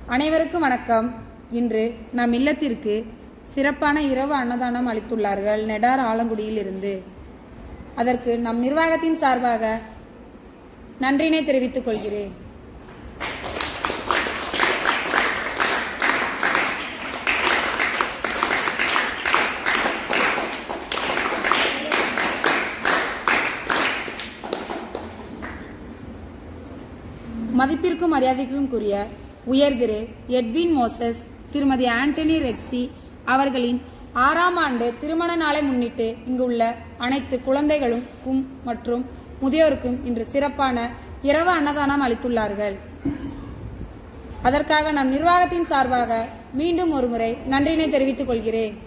அனைவருக்கும் வணக்கம் இன்று நம் இல்லத்திற்கு சிறப்பான இரவு அன்னதானம் அளித்துள்ளார்கள் நெடார் ஆலங்குடியில் இருந்து அதற்கு நம் நிர்வாகத்தின் சார்பாக நன்றினை தெரிவித்துக் கொள்கிறேன் மதிப்பிற்கும் மரியாதைக்கும் கூறிய உயர் திரு எட்வின் மோசஸ் திருமதி ஆண்டனி ரெக்ஸி அவர்களின் ஆறாம் ஆண்டு திருமண நாளை முன்னிட்டு இங்கு உள்ள அனைத்து குழந்தைகளுக்கும் மற்றும் முதியோருக்கும் இன்று சிறப்பான இரவு அன்னதானம் அளித்துள்ளார்கள் அதற்காக நம் நிர்வாகத்தின் சார்பாக மீண்டும் ஒருமுறை நன்றினை தெரிவித்துக் கொள்கிறேன்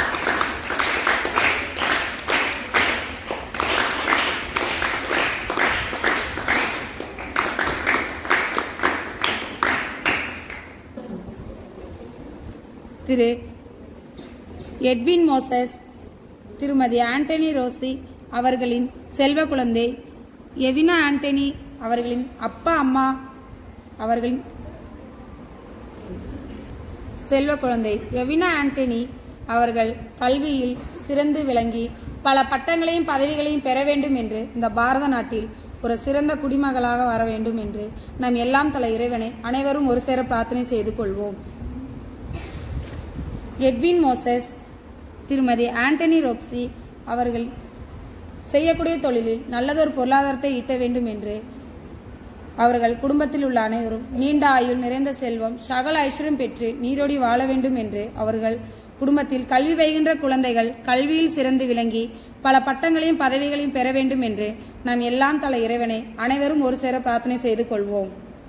திரு எட்வின் மோசஸ் திருமதி ஆண்டனி ரோசி அவர்களின் செல்வ குழந்தை எவினா ஆண்டனி அவர்களின் அப்பா அம்மா அவர்களின் செல்வ குழந்தை எவினா ஆண்டனி அவர்கள் கல்வியில் சிறந்து விளங்கி பல பட்டங்களையும் பதவிகளையும் பெற வேண்டும் என்று இந்த பாரத நாட்டில் ஒரு சிறந்த குடிமகளாக வர வேண்டும் என்று நாம் எல்லாம் தல இறைவனை அனைவரும் ஒரு சேர பிரார்த்தனை செய்து கொள்வோம் எட்வின் மோசஸ் திருமதி ஆண்டனி ரோக்ஸி அவர்கள் செய்யக்கூடிய தொழிலில் நல்லதொரு பொருளாதாரத்தை ஈட்ட வேண்டும் என்று அவர்கள் குடும்பத்தில் உள்ள அனைவரும் நீண்ட ஆயுள் நிறைந்த செல்வம் சகல ஐஸ்வர்யம் பெற்று நீரோடி வாழ வேண்டும் என்று அவர்கள் குடும்பத்தில் கல்வி பயிகின்ற குழந்தைகள் கல்வியில் சிறந்து விளங்கி பல பட்டங்களையும் பதவிகளையும் பெற வேண்டும் என்று நாம் எல்லாம் தல இறைவனை அனைவரும் ஒரு சேர பிரார்த்தனை செய்து கொள்வோம்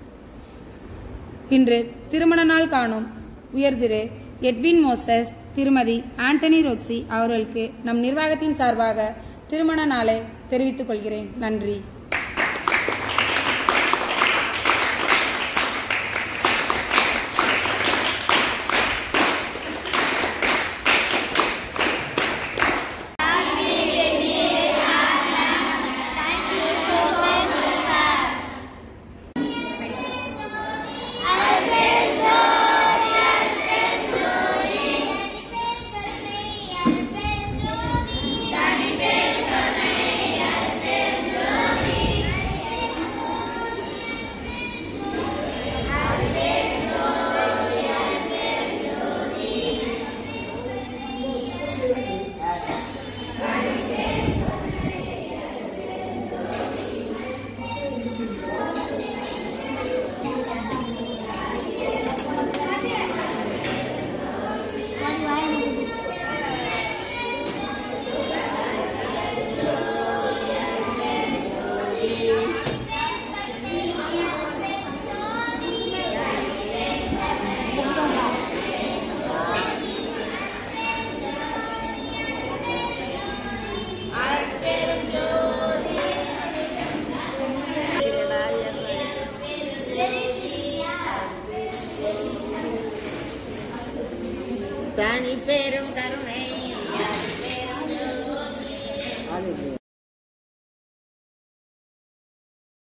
இன்று திருமண நாள் காணும் உயர்திரு எட்வின் மோசஸ் திருமதி ஆண்டனி ரோக்ஸி அவர்களுக்கு நம் நிர்வாகத்தின் சார்பாக திருமண நாளை தெரிவித்துக் கொள்கிறேன் நன்றி தனி பெரும் கருணை